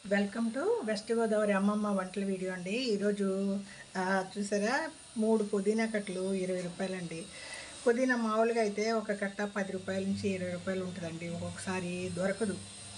Welcome to west Godavari అమ్మమ్మ వంటల video అండి ఈరోజు ఆ, చూసారా మూడు పుదీనా కట్టలు ఇరవై రూపాయలండి పుదీనా మామూలుగా అయితే ఒక కట్ట పది రూపాయల నుంచి ఇరవై రూపాయలు ఉంటుందండి ఒక్కొక్కసారి దొరకదు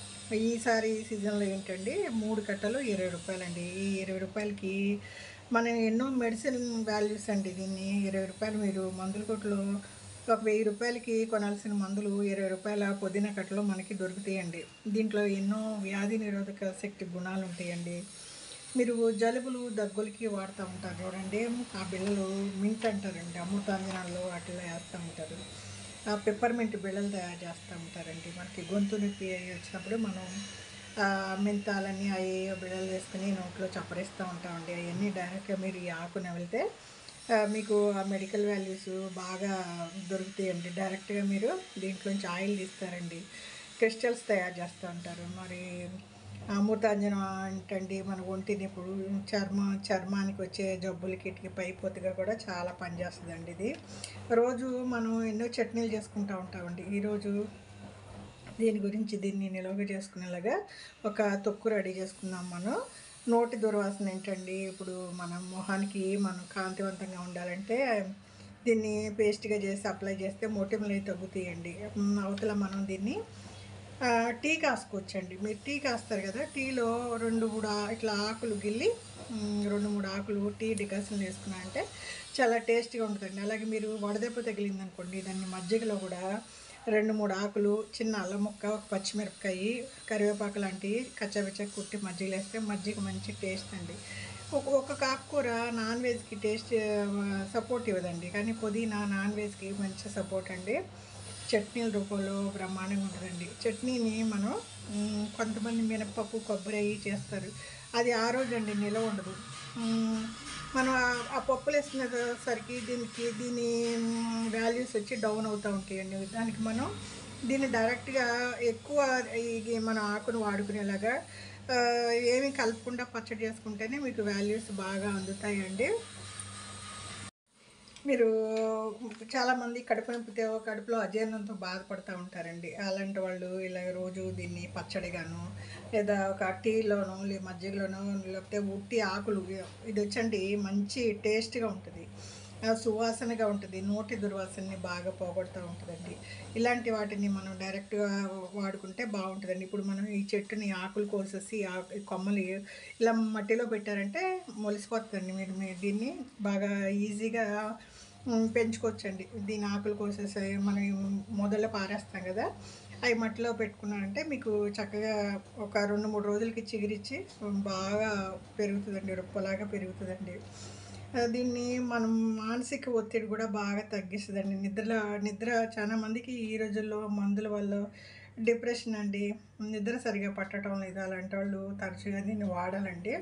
ఈసారి సీజన్లో ఏంటండి మూడు కట్టలు ఇరవై రూపాయలండి ఈ ఇరవై రూపాయలకి మనం ఎన్నో మెడిసిన్ వాల్యూస్ అండి దీన్ని ఇరవై రూపాయలు మీరు మందుల కొట్లో ఒక వెయ్యి రూపాయలకి కొనాల్సిన మందులు ఇరవై రూపాయల పుదీనా కట్టలో మనకి దొరుకుతాయండి దీంట్లో ఎన్నో వ్యాధి నిరోధక శక్తి గుణాలు ఉంటాయండి మీరు జలుబులు దగ్గులకి వాడుతూ ఉంటారు చూడండి ఆ బిళ్ళలు మింట్ అంటారండి అమృతాంజనాల్లో వాటిలో వేస్తూ ఉంటారు ఆ పెప్పర్మెంట్ బిళ్ళలు తయారు చేస్తూ ఉంటారండి మనకి గొంతు నొప్పి అయి వచ్చినప్పుడు మనం ఆ మెంతాలని అవి బిళ్ళలు వేసుకుని నోట్లో చప్పరిస్తూ ఉంటామండి అవన్నీ డైరెక్ట్గా మీరు ఈ ఆకున వెళ్తే ఆ, మీకు ఆ మెడికల్ వాల్యూస్ బాగా దొరుకుతాయండి డైరెక్ట్గా మీరు దీంట్లోంచి ఆయిల్ తీస్తారండి క్రిస్టల్స్ తయారు చేస్తూ ఉంటారు మరి అమృతాంజనం అంటండి మన ఒంటిని ఇప్పుడు చర్మ చర్మానికి వచ్చే జబ్బులకి ఇటుకి పైపోతుగా కూడా చాలా పనిచేస్తుందండి ఇది రోజు మనం ఎన్నో చట్నీలు చేసుకుంటూ ఉంటామండి ఈరోజు దీని గురించి దీన్ని నిల్వ చేసుకునేలాగా ఒక తొక్కు రెడీ చేసుకుందాం మనం నోటి దుర్వాసన ఏంటండి ఇప్పుడు మన మొహానికి మనం కాంతివంతంగా ఉండాలంటే దీన్ని పేస్ట్గా చేసి అప్లై చేస్తే మొటిమలు అయితే తగ్గుతాయండి ఉమ్, అవతల మనం దీన్ని ఆ, టీ కాసుకోవచ్చండి మీరు టీ కాస్తారు కదా టీలో రెండు మూడు ఆ- ఇట్లా ఆకులు గిల్లి ఉమ్, రెండు మూడు ఆకులు టీ డికాషన్ వేసుకున్నా అంటే చాలా టేస్టీగా ఉంటుందండి అలాగే మీరు వడదెబ్బ తగిలింది అనుకోండి దాన్ని మజ్జిగలో కూడా రెండు మూడు ఆకులు చిన్న అల్లం ముక్క ఒక పచ్చిమిరపకాయ కరివేపాకు లాంటివి కచ్చబిచ్చ కుట్టి మజ్జిగలు వేస్తే మజ్జిగ మంచి టేస్ట్ అండి ఒక ఒక్కొక్క ఆకుకూర నాన్ వెజ్కి టేస్ట్ సపోర్ట్ ఇవ్వదండి కానీ పుదీనా నాన్ వెజ్కి మంచి సపోర్ట్ అండి చట్నీల రూపంలో బ్రహ్మాండంగా ఉంటుందండి చట్నీని మనం మ్, కొంతమంది మినపప్పు కొబ్బరి అవి చేస్తారు అది ఆ రోజు అండి నిలవ ఉండదు మ్, మనం ఆ- ఆ పప్పులు వేసుకునేసరికి దీనికి దీని వాల్యూస్ వచ్చి డౌన్ అవుతూ ఉంటాయండి దానికి మనం దీన్ని డైరెక్ట్గా ఎక్కువ ఈ మన ఆకును వాడుకునేలాగా ఆ, ఏమీ కలపకుండా పచ్చడి చేసుకుంటేనే మీకు వాల్యూస్ బాగా అందుతాయండి మీరు చాలామంది కడుపు నొప్పితో కడుపులో అజీర్ణంతో బాధపడుతూ ఉంటారండి అలాంటి వాళ్ళు ఇలా రోజు దీన్ని పచ్చడిగాను లేదా ఒక టీలోనో లేదా మజ్జిగలోనో లేకపోతే ఉట్టి ఆకులు ఇది వచ్చండి మంచి టేస్ట్గా ఉంటుంది ఆ, సువాసనగా ఉంటుంది నోటి దుర్వాసనని బాగా పోగొడుతూ ఉంటుందండి ఇలాంటి వాటిని మనం డైరెక్ట్గా వాడుకుంటే బాగుంటుందండి ఇప్పుడు మనం ఈ చెట్టుని ఆకులు కోసేసి ఆ- ఈ కొమ్మలు ఇలా మట్టిలో పెట్టారంటే మొలిసిపోతుందండి మీరు మీరు దీన్ని బాగా ఈజీగా మ్, పెంచుకోవచ్చండి దీని ఆకులు కోసేసి మనం మొదలు పారేస్తాం కదా అవి మట్టిలో పెట్టుకున్నారంటే మీకు చక్కగా ఒక రెండు మూడు రోజులకి చిగురిచ్చి బాగా పెరుగుతుందండి రొప్పలాగా పెరుగుతుందండి ఆ, దీన్ని మనం మానసిక ఒత్తిడి కూడా బాగా తగ్గిస్తుందండి నిద్ర నిద్ర చాలా మందికి ఈ రోజుల్లో మందుల వల్ల డిప్రెషన్ అండి నిద్ర సరిగా పట్టడం లేదు అలాంటి వాళ్ళు తరచుగా దీన్ని వాడాలండి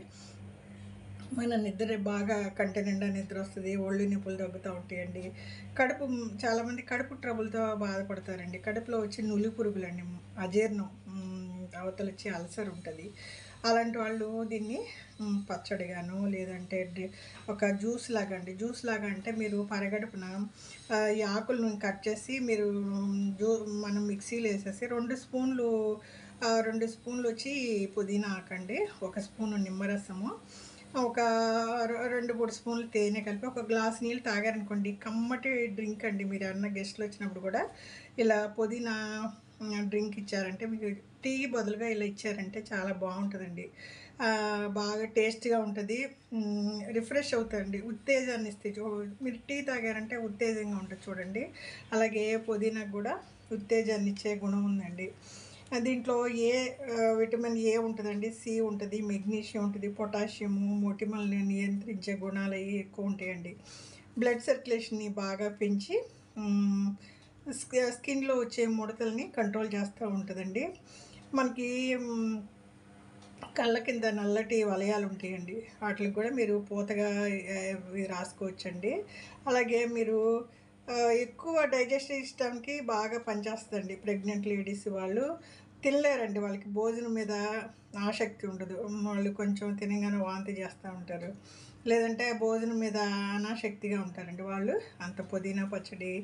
మన నిద్ర బాగా కంటి నిండా నిద్ర వస్తుంది ఒళ్ళు నొప్పులు తగ్గుతూ ఉంటాయండి కడుపు చాలామంది కడుపు ట్రబుల్తో బాధపడతారండి కడుపులో వచ్చి నులి పురుగులండి అజీర్ణం మ్, అవతల వచ్చి అల్సర్ ఉంటుంది అలాంటి వాళ్ళు దీన్ని మ్, పచ్చడిగాను లేదంటే డి- ఒక జ్యూస్ లాగా అండి జ్యూస్ లాగా అంటే మీరు పరగడుపున ఆ, ఈ ఆకులను కట్ చేసి మీరు జ్యూ మనం మిక్సీలో వేసేసి రెండు స్పూన్లు ఆ, రెండు స్పూన్లు వచ్చి పుదీనా ఆకండి ఒక స్పూను నిమ్మరసము ఒక రె- రెండు మూడు స్పూన్లు తేనె కలిపి ఒక గ్లాస్ నీళ్ళు తాగారనుకోండి కమ్మటి డ్రింక్ అండి మీరు అన్న గెస్ట్లు వచ్చినప్పుడు కూడా ఇలా పుదీనా మ్, డ్రింక్ ఇచ్చారంటే మీకు టీ బదులుగా ఇలా ఇచ్చారంటే చాలా బాగుంటుందండి ఆ, బాగా టేస్ట్గా ఉంటుంది మ్, రిఫ్రెష్ అవుతుందండి ఉత్తేజాన్ని ఇస్తే చూ- మీరు టీ తాగారంటే ఉత్తేజంగా ఉంటుంది చూడండి అలాగే పుదీనాకు కూడా ఉత్తేజాన్ని ఇచ్చే గుణం ఉందండి ఆ, దీంట్లో ఏ ఆ, విటమిన్ ఏ ఉంటుందండి సి ఉంటుంది మెగ్నీషియం ఉంటుంది పొటాషియము మొటిమల్ని నియంత్రించే గుణాలు అవి ఎక్కువ ఉంటాయండి బ్లడ్ సర్క్యులేషన్ని బాగా పెంచి మ్, స్కి- స్కిన్లో వచ్చే ముడతల్ని కంట్రోల్ చేస్తూ ఉంటుందండి మనకి మ్, కళ్ళ కింద నల్లటి వలయాలు ఉంటాయండి వాటికి కూడా మీరు పూతగా ఆ, ఇవి రాసుకోవచ్చండి అలాగే మీరు ఆ, ఎక్కువ డైజెస్టివ్ సిస్టమ్కి బాగా పనిచేస్తుందండి ప్రెగ్నెంట్ లేడీస్ వాళ్ళు తినలేరండి వాళ్ళకి భోజనం మీద ఆసక్తి ఉండదు వాళ్ళు కొంచెం తినగానే వాంతి చేస్తూ ఉంటారు లేదంటే భోజనం మీద అనాసక్తిగా ఉంటారండి వాళ్ళు అంత పుదీనా పచ్చడి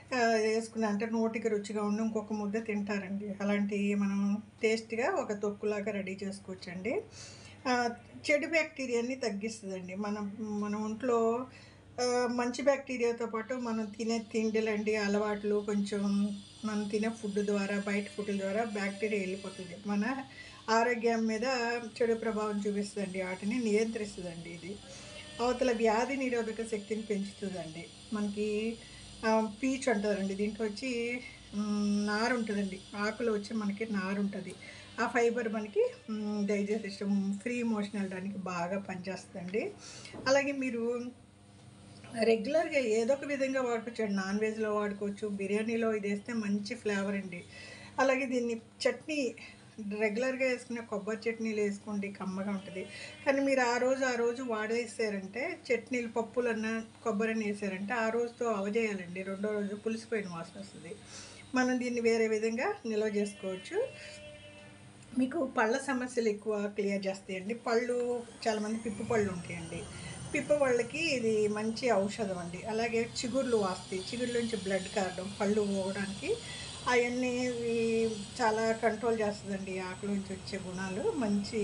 ఆ, వేసుకున్న అంటే నోటికి రుచిగా ఉండి ఇంకొక ముద్ద తింటారండి అలాంటి మనం టేస్ట్గా ఒక తొక్కులాగా రెడీ చేసుకోవచ్చండి ఆ, చెడు బ్యాక్టీరియాని తగ్గిస్తుందండి మనం మన ఒంట్లో ఆ, మంచి బ్యాక్టీరియాతో పాటు మనం తినే తిండిలండి అలవాట్లు కొంచెం మనం తినే ఫుడ్ ద్వారా బయట ఫుడ్ ద్వారా బ్యాక్టీరియా వెళ్ళిపోతుంది మన ఆరోగ్యం మీద చెడు ప్రభావం చూపిస్తుందండి వాటిని నియంత్రిస్తుందండి ఇది అవతల వ్యాధి నిరోధక శక్తిని పెంచుతుందండి మనకి ఆ, పీచ్ అంటారండి దీంట్లో వచ్చి మ్, నారు ఉంటుందండి ఆకులో వచ్చి మనకి నారు ఉంటుంది ఆ ఫైబర్ మనకి డైజెస్ట్ సిస్టమ్ ఫ్రీ మోషన్ వెళ్ళడానికి బాగా పనిచేస్తుందండి అలాగే మీరు రెగ్యులర్గా ఏదో ఒక విధంగా వాడుకోవచ్చు నాన్ వెజ్లో వాడుకోవచ్చు బిర్యానీలో ఇది వేస్తే మంచి ఫ్లేవర్ అండి అలాగే దీన్ని చట్నీ రెగ్యులర్గా వేసుకునే కొబ్బరి చట్నీలు వేసుకోండి కమ్మగా ఉంటుంది కానీ మీరు ఆ రోజు ఆ రోజు వాడేసారంటే చట్నీలు పప్పులన్న కొబ్బరిని వేసారంటే ఆ రోజుతో అవజేయాలండి రెండో రోజు పులిసిపోయిన వాసన వస్తుంది మనం దీన్ని వేరే విధంగా నిల్వ చేసుకోవచ్చు మీకు పళ్ళ సమస్యలు ఎక్కువ క్లియర్ చేస్తాయండి పళ్ళు చాలామంది పిప్పు పళ్ళు ఉంటాయండి పిప్పు వాళ్ళకి ఇది మంచి ఔషధం అండి అలాగే చిగుర్లు వాస్తాయి చిగుర్ల నుంచి బ్లడ్ కారడం పళ్ళు పోవడానికి అవన్నీ ఇవి చాలా కంట్రోల్ చేస్తుందండి ఆకుల నుంచి వచ్చే గుణాలు మంచి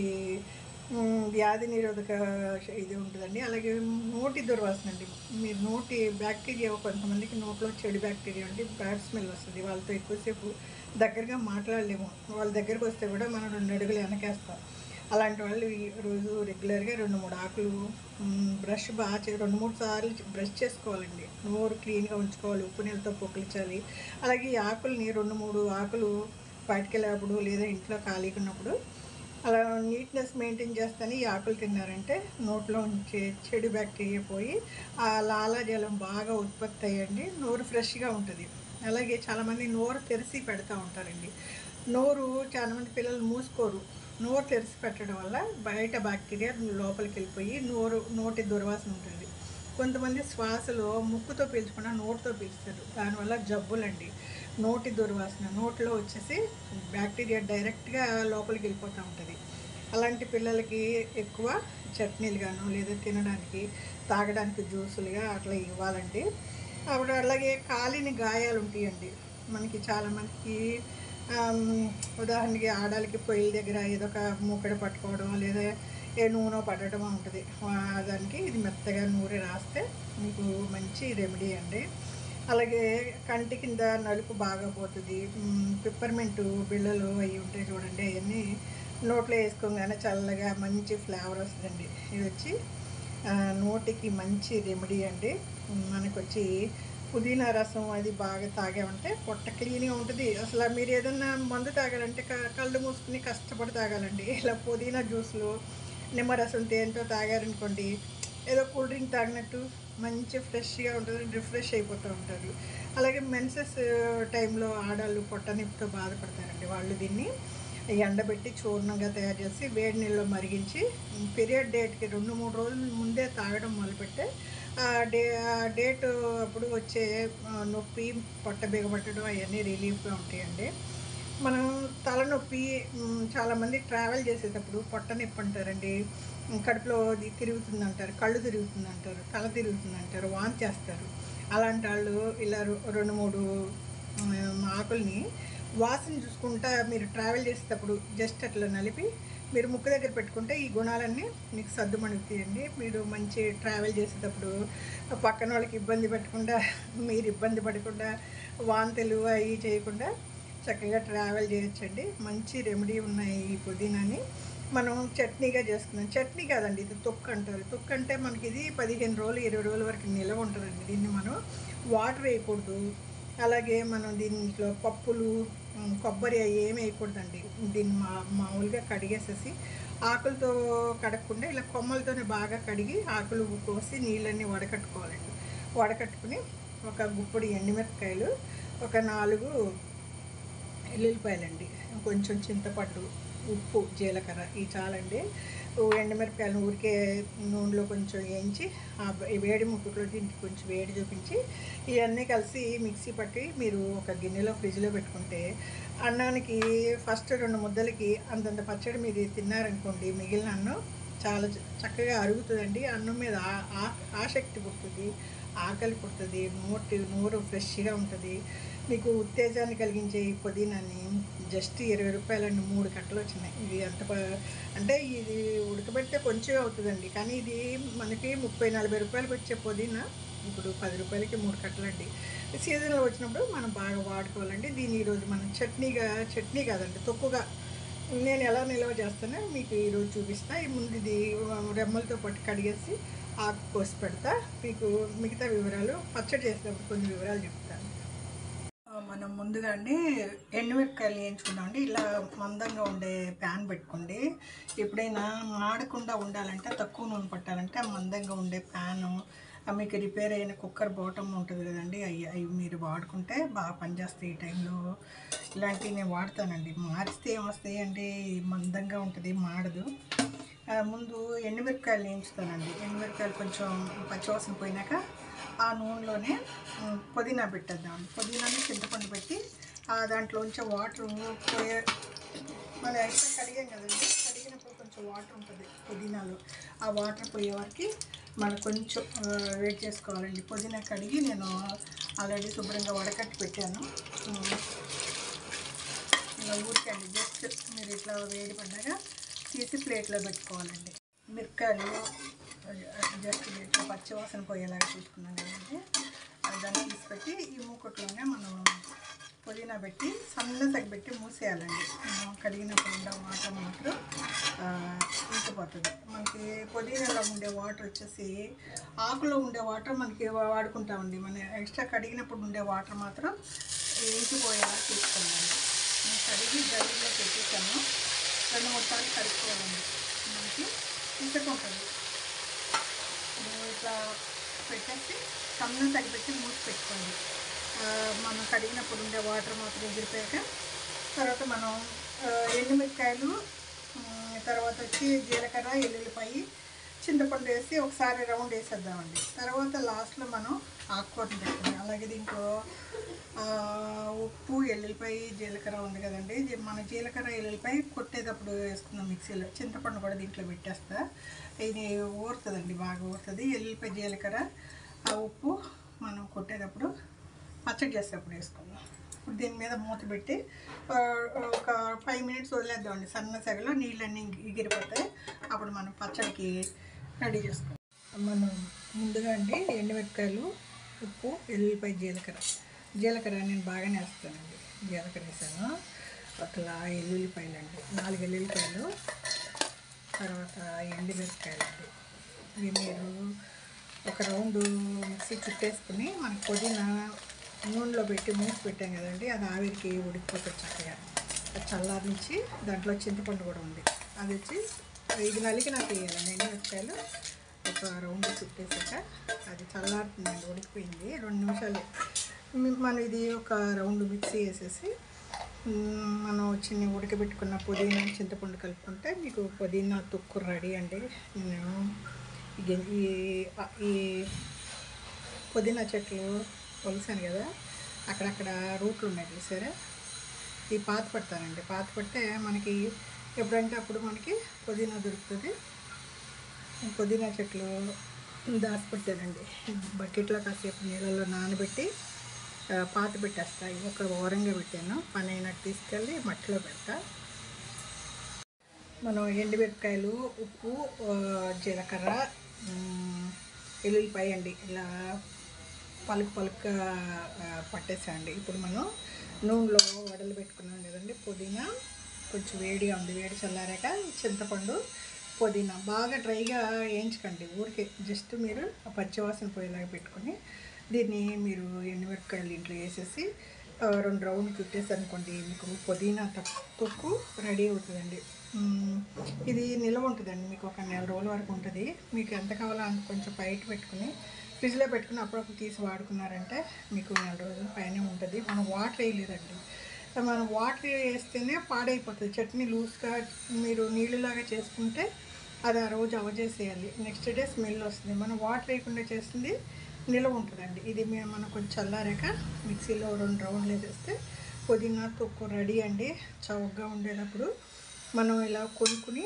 మ్, వ్యాధి నిరోధక శ- ఇది ఉంటుందండి అలాగే నోటి దుర్వాసన అండి మీరు నోటి బ్యాక్టీరియా కొంతమందికి నోట్లో చెడు బ్యాక్టీరియా ఉండి బ్యాడ్ స్మెల్ వస్తుంది వాళ్ళతో ఎక్కువసేపు దగ్గరగా మాట్లాడలేము వాళ్ళ దగ్గరకు వస్తే కూడా మనం రెండు అడుగులు వెనకేస్తాం అలాంటి వాళ్ళు ఈ రోజు రెగ్యులర్గా రెండు మూడు ఆకులు మ్, బ్రష్ బాగా చే రెండు మూడు సార్లు బ్రష్ చేసుకోవాలండి నోరు క్లీన్గా ఉంచుకోవాలి ఉప్పు నీళ్ళతో పొకిలించాలి అలాగే ఈ ఆకుల్ని రెండు మూడు ఆకులు బయటకు వెళ్ళేటప్పుడు లేదా ఇంట్లో ఖాళీగా ఉన్నప్పుడు అలా నీట్నెస్ మెయింటైన్ చేస్తేనే ఈ ఆకులు తిన్నారంటే నోట్లో ఉంచే చెడు బ్యాక్టీరియా పోయి ఆ లాలాజలం బాగా ఉత్పత్తి అయ్యండి నోరు ఫ్రెష్గా ఉంటుంది అలాగే చాలామంది నోరు తెరిచి పెడతా ఉంటారండి నోరు చాలామంది పిల్లలు మూసుకోరు నోరు తెరిచి పెట్టడం వల్ల బయట బ్యాక్టీరియా లోపలికి వెళ్ళిపోయి నోరు నోటి దుర్వాసన ఉంటుంది కొంతమంది శ్వాసలో ముక్కుతో పీల్చకుండా నోటితో పీల్చుతారు దానివల్ల జబ్బులండి నోటి దుర్వాసన నోట్లో వచ్చేసి బ్యాక్టీరియా డైరెక్ట్గా లోపలికి వెళ్ళిపోతూ ఉంటుంది అలాంటి పిల్లలకి ఎక్కువ చట్నీలు గాను లేదా తినడానికి తాగడానికి జ్యూసులుగా అట్లా ఇవ్వాలండి అప్పుడు అలాగే కాలిని గాయాలు ఉంటాయండి మనకి చాలామందికి ఆమ్, ఉదాహరణకి ఆడాలకి పొయ్యిల దగ్గర ఏదో ఒక మూకడ పట్టుకోవడం లేదా ఏ నూనె పడటం ఉంటుంది ఆ, దానికి ఇది మెత్తగా నూనె రాస్తే మీకు మంచి రెమెడీ అండి అలాగే కంటి కింద నలుపు బాగా పోతుంది పిప్పర్మెంటు బిళ్ళలు అవి ఉంటాయి చూడండి అవన్నీ నోట్లో వేసుకోగానే చల్లగా మంచి ఫ్లేవర్ వస్తుందండి ఇది వచ్చి ఆ, నోటికి మంచి రెమెడీ అండి మనకు వచ్చి పుదీనా రసం అది బాగా తాగామంటే పొట్ట క్లీన్గా ఉంటుంది అసలు మీరు ఏదన్నా మందు తాగాలంటే క- కళ్ళు మూసుకుని కష్టపడి తాగాలండి ఇలా పుదీనా జ్యూస్లు నిమ్మరసం తేనెతో తాగారనుకోండి ఏదో కూల్ డ్రింక్ తాగినట్టు మంచి ఫ్రెష్గా ఉంటుంది రిఫ్రెష్ అయిపోతూ ఉంటారు అలాగే మెన్సెస్ టైంలో ఆడాళ్ళు పొట్ట నొప్పితో బాధపడతారండి వాళ్ళు దీన్ని ఎండబెట్టి చూర్ణంగా తయారు చేసి వేడి నీళ్ళలో మరిగించి పీరియడ్ డేట్కి రెండు మూడు రోజుల ముందే తాగడం మొదలుపెడితే ఆ డే ఆ డేట్ అప్పుడు వచ్చే ఆ, నొప్పి పొట్ట బిగబట్టడం అవన్నీ రిలీఫ్గా ఉంటాయండి మనం తలనొప్పి మ్, చాలామంది ట్రావెల్ చేసేటప్పుడు పొట్ట నొప్పి అంటారండి ఉమ్, కడుపులో ఇది తిరుగుతుంది అంటారు కళ్ళు తిరుగుతుంది అంటారు తల తిరుగుతుంది అంటారు వాంతి చేస్తారు అలాంటి వాళ్ళు ఇలా రె- రెండు మూడు ఉమ్, ఆకుల్ని వాసన చూసుకుంటా మీరు ట్రావెల్ చేసేటప్పుడు జస్ట్ అట్లా నలిపి మీరు ముక్కు దగ్గర పెట్టుకుంటే ఈ గుణాలన్నీ మీకు సర్దుమణుగుతాయండి మీరు మంచి ట్రావెల్ చేసేటప్పుడు పక్కన వాళ్ళకి ఇబ్బంది పెట్టకుండా మీరు ఇబ్బంది పడకుండా వాంతులు అవి చేయకుండా చక్కగా ట్రావెల్ చేయొచ్చండి మంచి రెమెడీ ఉన్నాయి ఈ పుదీనాని మనం చట్నీగా చేసుకున్నాం చట్నీ కాదండి ఇది తొక్కు అంటారు తొక్కు అంటే మనకి ఇది పదిహేను రోజులు ఇరవై రోజుల వరకు నిల్వ ఉంటుందండి దీన్ని మనం వాటర్ వేయకూడదు అలాగే మనం దీంట్లో పప్పులు ఉమ్, కొబ్బరి అవి ఏమి వేయకూడదండి దీన్ని మా మామూలుగా కడిగేసేసి ఆకులతో కడగకుండా ఇలా కొమ్మలతోనే బాగా కడిగి ఆకులు కోసి నీళ్ళన్నీ వడకట్టుకోవాలండి వడకట్టుకుని ఒక గుప్పుడు ఎండుమిరపకాయలు ఒక నాలుగు ఎల్లుల్లిపాయలండి కొంచెం చింతపండు ఉప్పు జీలకర్ర ఇవి చాలండి ఓ ఎండుమిరపకాయలను ఊరికే నూనెలో కొంచెం వేయించి ఆ బ- ఈ వేడి ముక్కులో దీనికి కొంచెం వేడి చూపించి ఇవన్నీ కలిసి మిక్సీ పట్టి మీరు ఒక గిన్నెలో ఫ్రిడ్జ్లో పెట్టుకుంటే అన్నానికి ఫస్ట్ రెండు ముద్దలకి అంతంత పచ్చడి మీరు తిన్నారనుకోండి మిగిలిన అన్నం చాలా చ- చక్కగా అరుగుతుందండి అన్నం మీద ఆ- ఆ- ఆసక్తి పుడుతుంది ఆకలి పుడుతుంది నోటి నోరు ఫ్రెష్గా ఉంటుంది మీకు ఉత్తేజాన్ని కలిగించే ఈ పుదీనాని జస్ట్ ఇరవై రూపాయలండి మూడు కట్టలు వచ్చినాయి ఇది ఎంత ప- అంటే ఇది ఉడకబెడితే కొంచెం అవుతుందండి కానీ ఇది మనకి ముప్పై నలభై రూపాయలకి వచ్చే పుదీనా ఇప్పుడు పది రూపాయలకి మూడు కట్టలండి సీజన్లో వచ్చినప్పుడు మనం బాగా వాడుకోవాలండి దీన్ని ఈరోజు మనం చట్నీగా చట్నీ కాదండి తొక్కుగా నేను ఎలా నిల్వ చేస్తానో మీకు ఈరోజు చూపిస్తా ఈ ముందు ఇది రెమ్మలతో పాటు కడిగేసి ఆకు కోసి పెడతా మీకు మిగతా వివరాలు పచ్చడి చేసినప్పుడు కొన్ని వివరాలు చెప్తాను ఆ, మనం ముందుగా అండి ఎండుమిరపకాయలు వేయించుకుందామండి ఇలా మందంగా ఉండే ప్యాన్ పెట్టుకోండి ఎప్పుడైనా మాడకుండా ఉండాలంటే తక్కువ నూనె పట్టాలంటే ఆ మందంగా ఉండే ప్యాను ఆ మీకు రిపేర్ అయిన కుక్కర్ బాటమ్ ఉంటుంది కదండి అవి అవి మీరు వాడుకుంటే బాగా పనిచేస్తాయి ఈ టైంలో ఇలాంటివి నేను వాడతానండి మారిస్తే ఏమొస్తాయి అంటే మందంగా ఉంటుంది మాడదు ఆ, ముందు ఎండుమిరపకాయలు వేయించుతానండి ఎండుమిరపకాయలు కొంచెం పచ్చివాసన పోయినాక ఆ నూనెలోనే ఉమ్, పుదీనా పెట్టేద్దాం పుదీనాని చింతపండు పెట్టి ఆ దాంట్లోంచి వాటర్ పోయే మనం అయితే కడిగాం కదండి కడిగినప్పుడు కొంచెం వాటర్ ఉంటుంది పుదీనాలో ఆ వాటర్ పోయే వరకు మనం కొంచెం ఆ, వెయిట్ చేసుకోవాలండి పుదీనా కడిగి నేను ఆల్రెడీ శుభ్రంగా వడకట్టి పెట్టాను ఉమ్, ఇలా ఊరికండి జస్ట్ మీరు ఇట్లా వేడి పడ్డాక తీసి ప్లేట్లో పెట్టుకోవాలండి మిరకాయలు జస్ట్ ఇట్లా పచ్చివాసన పోయేలాగా చూసుకున్నాం కదండి ఆ దాన్ని తీసి పెట్టి ఈ మూకుట్లోనే మనం పుదీనా పెట్టి సన్నసగి పెట్టి మూసేయాలండి మనం కడిగినప్పుడు ఉండే వాటర్ మాత్రం ఆ, ఇంకిపోతుంది మనకి పుదీనాలో ఉండే వాటర్ వచ్చేసి ఆకులో ఉండే వాటర్ మనకి వా- వాడుకుంటామండి మన ఎక్స్ట్రా కడిగినప్పుడు ఉండే వాటర్ మాత్రం ఇంకిపోయేలా చూసుకోవాలండి నేను కడిగి జల్లీలో పెట్టేసాను రెండు మూడు సార్లు కడుక్కోవాలండి మనకి ఇసుకుంటుంది ఇప్పుడు ఇట్లా పెట్టేసి సన్న తగ్గిపెట్టి మూసి పెట్టుకోండి ఆ, మనం కడిగినప్పుడు ఉండే వాటర్ మాత్రం ఎగిరిపోయాక తర్వాత మనం ఆ, ఎండుమిరకాయలు ఉమ్, తర్వాత వచ్చి జీలకర్ర ఎల్లుల్లిపాయి చింతపండు వేసి ఒకసారి రౌండ్ వేసేద్దామండి తర్వాత లాస్ట్లో మనం ఆకుకూరలు పెట్టుకోండి అలాగే దీంట్లో ఆ, ఉప్పు ఎల్లుల్లిపాయ జీలకర్ర ఉంది కదండి ఇది మన జీలకర్ర ఎల్లుల్లిపాయ కొట్టేటప్పుడు వేసుకుందాం మిక్సీలో చింతపండు కూడా దీంట్లో పెట్టేస్తా ఇది ఊరుతుందండి బాగా ఊరుతుంది ఎల్లుల్లిపాయ జీలకర్ర ఆ ఉప్పు మనం కొట్టేటప్పుడు పచ్చడి చేసేటప్పుడు వేసుకుందాం ఇప్పుడు దీని మీద మూత పెట్టి ఆ, ఒక ఫైవ్ మినిట్స్ వదిలేద్దామండి సన్న సెగలో నీళ్ళన్నీ ఎగిరిపోతాయి అప్పుడు మనం పచ్చడికి రెడీ చేసుకుందాం మనం ముందుగా అండి ఎండుమిరపకాయలు ఉప్పు ఎల్లుల్లిపాయ జీలకర్ర జీలకర్ర నేను బాగానే వేస్తానండి జీలకర్ర వేసాను అట్లా ఎల్లుల్లిపాయలు అండి నాలుగు ఎల్లుల్లిపాయలు తర్వాత ఎండుమిరపకాయలు అండి ఇవి మీరు ఒక రౌండ్ మిక్సీ చుట్టేసుకుని మన పుదీనా నూనెలో పెట్టి మూసి పెట్టాం కదండి అది ఆవిరికి ఉడికిపోతుంది చక్కగా అది చల్లారించి దాంట్లో చింతపండు కూడా ఉంది అది వచ్చి ఇది నలికి నాకు వేయాలండి ఎండుమిరపకాయలు ఒక రౌండ్ చుట్టేసాక అది చల్లారుతుందండి ఉడికిపోయింది రెండు నిమిషాలు మి- మనం ఇది ఒక రౌండ్ మిక్సీ వేసేసి మ్, మనం చిన్న ఉడకబెట్టుకున్న పుదీనా చింతపండు కలుపుకుంటే మీకు పుదీనా తొక్కు రెడీ అండి నేను ఈ గిన్- ఈ ఈ పుదీనా చెట్లు కొలిసాను కదా అక్కడక్కడ రూట్లు ఉన్నాయి చూసారా ఈ పాత పడతానండి పాత పడితే మనకి ఎప్పుడంటే అప్పుడు మనకి పుదీనా దొరుకుతుంది పుదీనా చెట్లు దాచిపెట్టానండి బకెట్లో కాసేపు నీళ్ళలో నానబెట్టి ఆ, పాత పెట్టేస్తా ఇవి ఒక ఓరంగా పెట్టాను పని అయినట్టు తీసుకెళ్ళి మట్టిలో పెడతా మనం ఎండుమిరపకాయలు ఉప్పు ఆ, జీలకర్ర మ్, ఎల్లుల్లిపాయ అండి ఇలా పలుకు పలుకుగా ఆ, పట్టేసాండి ఇప్పుడు మనం నూనెలో వడలు పెట్టుకున్నాం కదండి పుదీనా కొంచెం వేడిగా ఉంది వేడి చల్లారాక చింతపండు పుదీనా బాగా డ్రైగా వేయించకండి ఊరికే జస్ట్ మీరు ఆ పచ్చివాసన పోయేలాగా పెట్టుకొని దీన్ని మీరు ఎండుమిరపకాయలు ఇంట్లో వేసేసి ఆ, రెండు రౌండ్ చుట్టేసి అనుకోండి మీకు పుదీనా తక్కు తొక్కు రెడీ అవుతుందండి మ్మ్. ఇది నిల్వ ఉంటుందండి మీకు ఒక నెల రోజుల వరకు ఉంటుంది మీకు ఎంత కావాలో అంత కొంచెం బయట పెట్టుకుని ఫ్రిడ్జ్లో పెట్టుకుని అప్పుడప్పుడు తీసి వాడుకున్నారంటే మీకు నెల రోజుల పైనే ఉంటుంది మనం వాటర్ వేయలేదండి మనం వాటర్ వేస్తేనే పాడైపోతుంది చట్నీ లూజ్గా మీరు నీళ్ళలాగా చేసుకుంటే అది ఆ రోజు అవజేసేయాలి నెక్స్ట్ డే స్మెల్ వస్తుంది మనం వాటర్ వేయకుండా చేస్తుంది నిల్వ ఉంటుందండి ఇది మేము మనం కొంచెం చల్లారాక మిక్సీలో రెండు రౌండ్లు వేసేస్తే పుదీనా తొక్కు రెడీ అండి చౌకగా ఉండేటప్పుడు మనం ఇలా కొనుక్కుని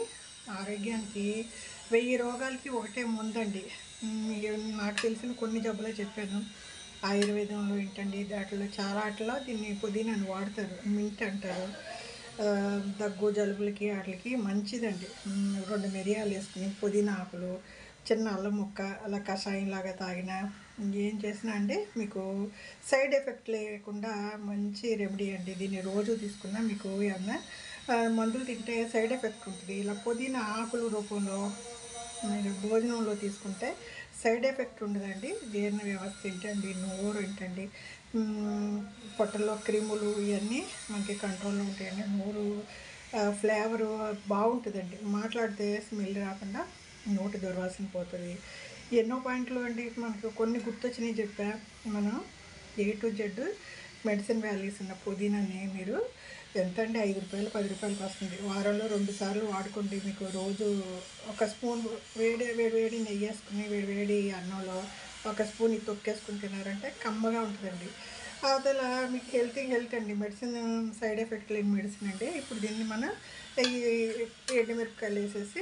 ఆరోగ్యానికి వెయ్యి రోగాలకి ఒకటే ముందండి ఉమ్, నాకు తెలిసిన కొన్ని జబ్బులే చెప్పాను ఆయుర్వేదంలో ఏంటండి దాంట్లో చాలా వాటిలో దీన్ని పుదీనాను వాడతారు మింట్ అంటారు ఆ, దగ్గు జలుబులకి వాటికి మంచిదండి ఉమ్, రెండు మిరియాలు వేసుకుని పుదీనా ఆకులు చిన్న అల్లం ముక్క అలా కషాయం లాగా తాగినా ఏం చేసినా అండి మీకు సైడ్ ఎఫెక్ట్ లేకుండా మంచి రెమెడీ అండి దీన్ని రోజు తీసుకున్నా మీకు ఏమన్నా ఆ, మందులు తింటే సైడ్ ఎఫెక్ట్ ఉంటుంది ఇలా పుదీనా ఆకుల రూపంలో మీరు భోజనంలో తీసుకుంటే సైడ్ ఎఫెక్ట్ ఉండదండి జీర్ణ వ్యవస్థ ఏంటండి నోరు ఏంటండి మ్మ్, పొట్టలో క్రిములు ఇవన్నీ మనకి కంట్రోల్లో ఉంటాయండి నోరు ఫ్లేవరు బాగుంటుందండి మాట్లాడితే స్మెల్ రాకుండా నోటి దుర్వాసన పోతుంది ఎన్నో పాయింట్లు అండి మనకు కొన్ని గుర్తొచ్చినాయి చెప్పా మనం A to Z medicine values ఉన్న పుదీనాని మీరు ఎంత అండి ఐదు రూపాయలు పది రూపాయలకి వస్తుంది వారంలో రెండు సార్లు వాడుకోండి మీకు రోజు ఒక స్పూన్ వేడి వేడి వేడి నెయ్యి వేసుకుని వేడి వేడి అన్నంలో ఒక స్పూన్ ఇది తొక్కేసుకుని తినారంటే కమ్మగా ఉంటుందండి అవతల మీకు హెల్తీ హెల్త్ అండి మెడిసిన్ సైడ్ ఎఫెక్ట్ లేని మెడిసిన్ అండి ఇప్పుడు దీన్ని మనం ఈ ఎండుమిరపకాయలు వేసేసి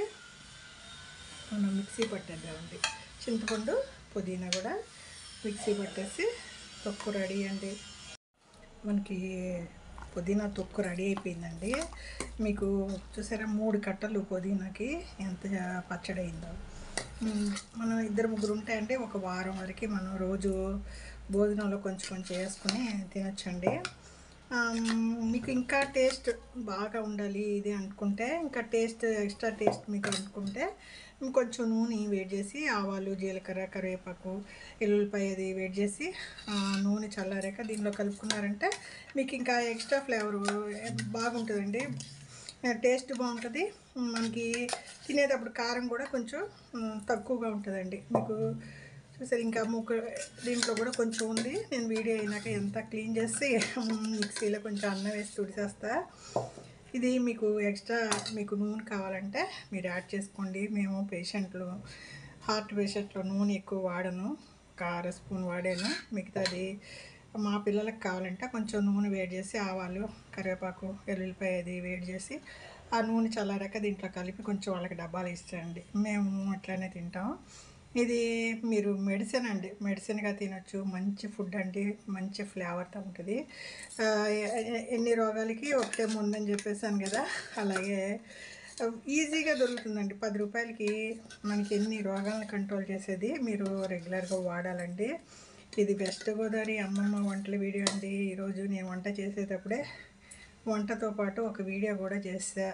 మనం మిక్సీ పట్టేద్దామండి చింతపండు పుదీనా కూడా మిక్సీ పట్టేసి తొక్కు రెడీ అండి మనకి పుదీనా తొక్కు రెడీ అయిపోయిందండి మీకు చూసారా మూడు కట్టలు పుదీనాకి ఎంత పచ్చడి అయిందో మ్మ్, మనం ఇద్దరు ముగ్గురు ఉంటే అంటే ఒక వారం వరకు మనం రోజు భోజనంలో కొంచెం కొంచెం వేసుకుని తినొచ్చండి ఆమ్, మీకు ఇంకా టేస్ట్ బాగా ఉండాలి ఇది అనుకుంటే ఇంకా టేస్ట్ ఎక్స్ట్రా టేస్ట్ మీకు అనుకుంటే కొంచెం నూనె వేడి చేసి ఆవాలు జీలకర్ర కరివేపాకు ఎల్లుల్లిపాయ అది వేడి చేసి ఆ, నూనె చల్లారాక దీనిలో కలుపుకున్నారంటే మీకు ఇంకా ఎక్స్ట్రా ఫ్లేవర్ బాగుంటుందండి టేస్ట్ బాగుంటుంది మనకి తినేటప్పుడు కారం కూడా కొంచెం ఉమ్, తక్కువగా ఉంటుందండి మీకు చూసారు ఇంకా ముక్క దీంట్లో కూడా కొంచెం ఉంది నేను వీడియో అయినాక ఎంత క్లీన్ చేసి ఉమ్, మిక్సీలో కొంచెం అన్నం వేసి తుడిచేస్తా ఇది మీకు ఎక్స్ట్రా మీకు నూనె కావాలంటే మీరు యాడ్ చేసుకోండి మేము పేషెంట్లు హార్ట్ పేషెంట్లో నూనె ఎక్కువ వాడను ఒక అర స్పూన్ వాడాను మిగతాది మా పిల్లలకు కావాలంటే కొంచెం నూనె వేడి చేసి ఆవాలు కరివేపాకు ఎల్లుల్లిపాయ అది వేడి చేసి ఆ నూనె చల్లారాక దీంట్లో కలిపి కొంచెం వాళ్ళకి డబ్బాలు ఇస్తాయండి మేము అట్లానే తింటాం ఇది మీరు మెడిసిన్ అండి మెడిసిన్గా తినొచ్చు మంచి ఫుడ్ అండి మంచి ఫ్లేవర్తో ఉంటుంది ఆ, ఎ- ఎ- ఎన్ని రోగాలకి ఒకటే ముందని చెప్పేసాను కదా అలాగే ఈజీగా దొరుకుతుందండి పది రూపాయలకి మనకి ఎన్ని రోగాలను కంట్రోల్ చేసేది మీరు రెగ్యులర్గా వాడాలండి ఇది వెస్ట్ గోదావరి అమ్మమ్మ వంటల వీడియో అండి ఈరోజు నేను వంట చేసేటప్పుడే వంటతో పాటు ఒక వీడియో కూడా చేసా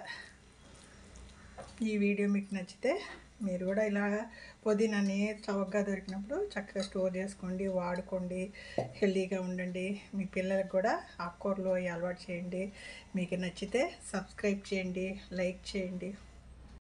ఈ వీడియో మీకు నచ్చితే మీరు కూడా ఇలా పుదీనాని చౌకగా దొరికినప్పుడు చక్కగా స్టోర్ చేసుకోండి వాడుకోండి హెల్తీగా ఉండండి మీ పిల్లలకు కూడా ఆకుకూరలు అవి అలవాటు చేయండి మీకు నచ్చితే సబ్స్క్రైబ్ చేయండి లైక్ చేయండి